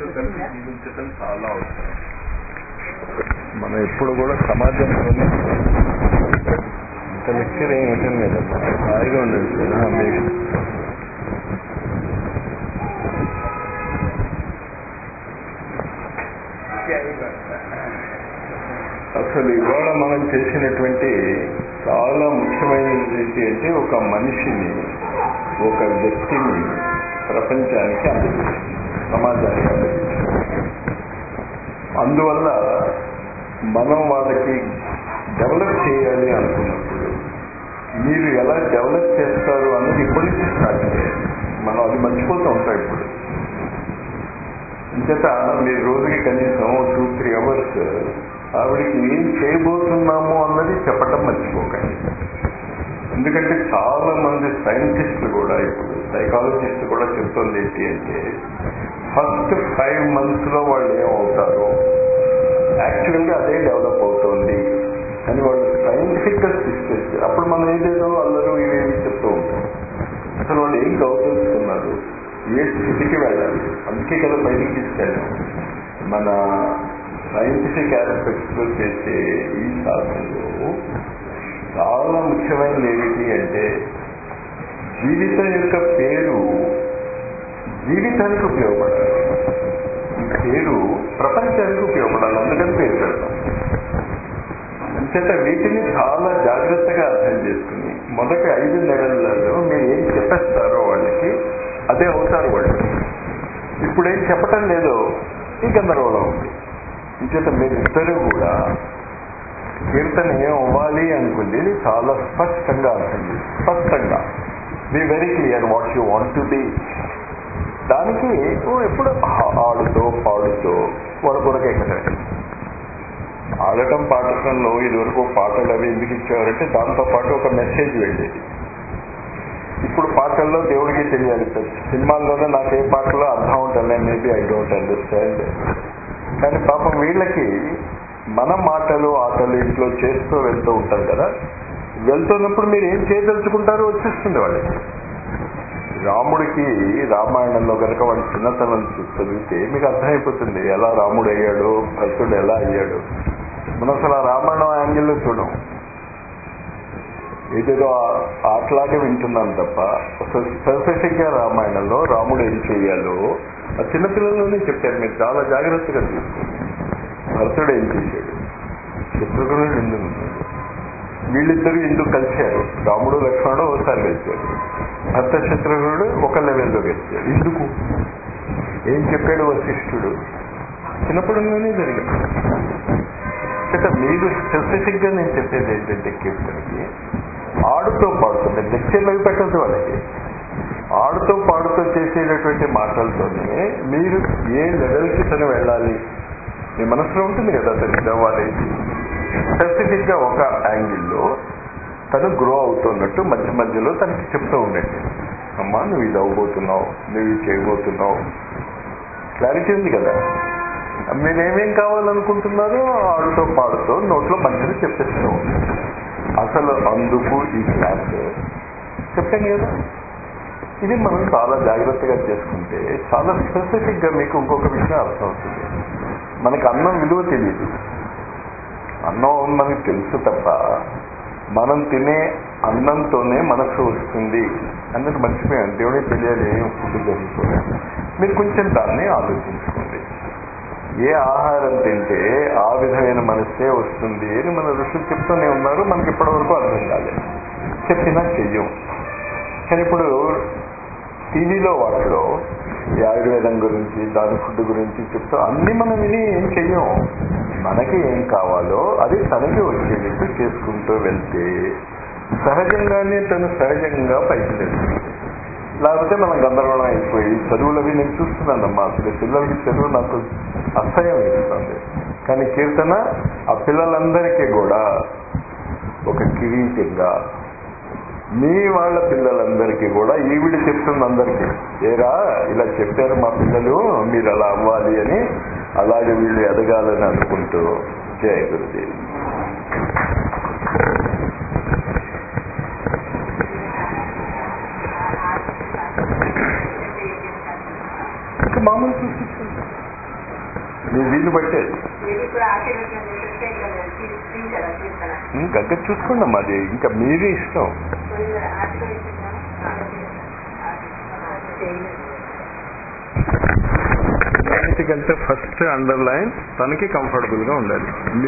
కలిసి జీవించడం చాలా అవసరం మనం ఎప్పుడు కూడా సమాజంలోనే ఇంత లెక్చర్ ఏం అటెండ్ లేదమ్మా హాయిగా ఉండండి సార్ ఆ, మీకు అసలు ఇవాళ మనం చేసినటువంటి చాలా ముఖ్యమైనది ఏంటి అంటే ఒక మనిషిని ఒక వ్యక్తిని ప్రపంచానికి అందజేసింది సమాజానికి అందజేసింది అందువల్ల మనం వాళ్ళకి డెవలప్ చేయాలి అనుకున్నప్పుడు మీరు ఎలా డెవలప్ చేస్తారు అన్నది ఇప్పటి నుంచి స్టార్ట్ చేయాలి మనం అది మర్చిపోతూ ఉంటాం ఇప్పుడు ఇంచేత మీరు రోజుకి కనీసం టూ త్రీ అవర్స్ ఆవిడకి ఏం చేయబోతున్నాము అన్నది చెప్పటం మర్చిపోకండి ఎందుకంటే చాలా మంది సైంటిస్టులు కూడా ఇప్పుడు సైకాలజిస్టులు కూడా చెప్తుంది ఏంటి అంటే ఫస్ట్ ఫైవ్ మంత్స్ లో వాళ్ళు ఏమవుతారో యాక్చువల్ గా అదే డెవలప్ అవుతోంది అని వాళ్ళు సైంటిఫిక్ గా తీసుకొచ్చి అప్పుడు మనం ఏదేదో అల్లరు ఇవేమి చెప్తూ ఉంటాం అసలు వాళ్ళు ఏం గౌరవిస్తున్నారు ఏ స్థితికి వెళ్ళాలి అందుకే కదా బయటికి తీసుకెళ్ళాం మన సైంటిఫిక్ ఆస్పెక్ట్స్ లో చేసే ఈ సాధనలో చాలా ముఖ్యమైనది ఏమిటి అంటే జీవితం యొక్క పేరు జీవితానికి ఉపయోగపడాలి ఈ పేరు ప్రపంచానికి ఉపయోగపడాలి అందుకని పేరు పెడతాం అంచేత వీటిని చాలా జాగ్రత్తగా అర్థం చేసుకుని మొదటి ఐదు నెలలలో మీరు ఏం చెప్పేస్తారో వాళ్ళకి అదే అవుతారు వాళ్ళు ఇప్పుడు ఏం చెప్పటం లేదో ఈ గందరగోళం ఉంది ఇంచేత మీరిద్దరూ కూడా కీర్తన ఏం అవ్వాలి అనుకుంది చాలా స్పష్టంగా అర్థం చేసి స్పష్టంగా be very clear what you want to be దానికి ఓ ఎప్పుడు ఆ- ఆడుతూ పాడుతూ వాళ్ళ కొరకే కదా ఆడటం పాడటంలో ఇదివరకు పాటలు అవి ఎందుకు ఇచ్చేవారంటే దాంతో పాటు ఒక మెసేజ్ వెళ్ళేది ఇప్పుడు పాటల్లో దేవుడికి తెలియాలి సినిమాల్లోనే నాకు ఏ పాటలో అర్థం ఉంటుంది మేబీ ఐ డోంట్ అండర్స్టాండ్ కానీ పాపం వీళ్ళకి మన మాటలు ఆటలు ఇంట్లో చేస్తూ వెళ్తూ ఉంటారు కదా వెళ్తున్నప్పుడు మీరు ఏం చేయదలుచుకుంటారో వచ్చేస్తుంది వాళ్ళకి రాముడికి రామాయణంలో కనుక వాడి చిన్నతనం చూ- చదివితే మీకు అర్థమైపోతుంది ఎలా రాముడు అయ్యాడు భక్తుడు ఎలా అయ్యాడు మనం అసలు ఆ రామాయణం యాంగిల్లో చూడం ఏదేదో ఆ- ఆటలాగే వింటున్నాం తప్ప అసలు స్పెసిఫిక్ గా రామాయణంలో రాముడు ఏం చెయ్యాలో ఆ చిన్నపిల్లల్లోనే చెప్పారు మీరు చాలా జాగ్రత్తగా తీసుకోండి భరతుడు ఏం చేశాడు శత్రుఘ్నుడు ఎందుకు ఉన్నాడు వీళ్ళిద్దరూ ఎందుకు కలిశారు రాముడు లక్ష్మణుడు ఒకసారి కలిశారు భర్త శత్రుఘ్నుడు ఒక లెవెల్లో గెలిచాడు ఎందుకు ఏం చెప్పాడు వశిష్ఠుడు చిన్నప్పుడులోనే జరిగింది అంటే మీరు స్పెసిఫిక్ గా నేను చెప్పేది ఏంటంటే కీర్తనకి ఆడుతూ పాడుతుంది లెక్చర్లు అవి పెట్టద్దు వాళ్ళకి ఆడుతూ పాడుతూ చేసేటటువంటి మాటలతోనే మీరు ఏ లెవెల్కి తను వెళ్ళాలి మీ మనసులో ఉంటుంది కదా తను ఇది అవ్వాలి స్పెసిఫిక్ గా ఒక యాంగిల్లో తను గ్రో అవుతున్నట్టు మధ్య మధ్యలో తనకి చెప్తూ ఉండండి అమ్మా నువ్వు ఇది అవ్వబోతున్నావు నువ్వు ఇది చేయబోతున్నావు క్లారిటీ ఉంది కదా మీరేమేం కావాలనుకుంటున్నారో ఆడుతూ పాడుతూ నోట్లో మంచిగా చెప్పేస్తూ ఉండండి అసలు అందుకు ఈ క్లాస్ చెప్పాను కదా ఇది మనం చాలా జాగ్రత్తగా చేసుకుంటే చాలా స్పెసిఫిక్ గా మీకు ఇంకొక విషయం అర్థం అవుతుంది మనకి అన్నం విలువ తెలియదు అన్నం మనకి తెలుసు తప్ప మనం తినే అన్నంతోనే మనసు వస్తుంది అన్నది మర్చిపోయాను దేవుడే తెలియాలి ఏం ఫుడ్ జరుగుతుంది మీరు కొంచెం దాన్ని ఆలోచించుకోండి ఏ ఆహారం తింటే ఆ విధమైన మనసే వస్తుంది అని మన ఋషులు చెప్తూనే ఉన్నారు మనకి ఇప్పటివరకు అర్థం కాలేదు చెప్పినా చెయ్యం కానీ ఇప్పుడు టీవీలో వాటిలో ఈ ఆయుర్వేదం గురించి దాని ఫుడ్ గురించి చెప్తూ అన్ని మనం విని ఏం చెయ్యం మనకి ఏం కావాలో అది తనకి వచ్చేటట్టు చేసుకుంటూ వెళ్తే సహజంగానే తను సహజంగా పైకి వెళ్తుంది లేకపోతే మనం గందరగోళం అయిపోయి చదువులు అవి నేను చూస్తున్నానమ్మా అసలు పిల్లలకి చదువు నాకు అసహ్యం వేస్తుంది కానీ కీర్తన ఆ పిల్లలందరికీ కూడా ఒక కిరీటంగా మీ వాళ్ళ పిల్లలందరికీ కూడా ఈవిడ చెప్తుంది అందరికీ ఏరా ఇలా చెప్పారు మా పిల్లలు మీరు అలా అవ్వాలి అని అలాగే వీళ్ళు ఎదగాలని అనుకుంటూ జయ గురుదేవి ఇంకా మామూలు చూపించండి మీ వీలు బట్టే మీరు ఇప్పుడు ఆశీర్వచనం చేస్తే తీసుకుంటారా తీస్తారా ఇంకా చూసుకోండి అమ్మా అది ఇంకా మీరే ఇష్టం ఆశీర్వదించాము దానికంటే ఫస్ట్ అండర్లైన్ తనకి కంఫర్టబుల్ గా ఉండాలి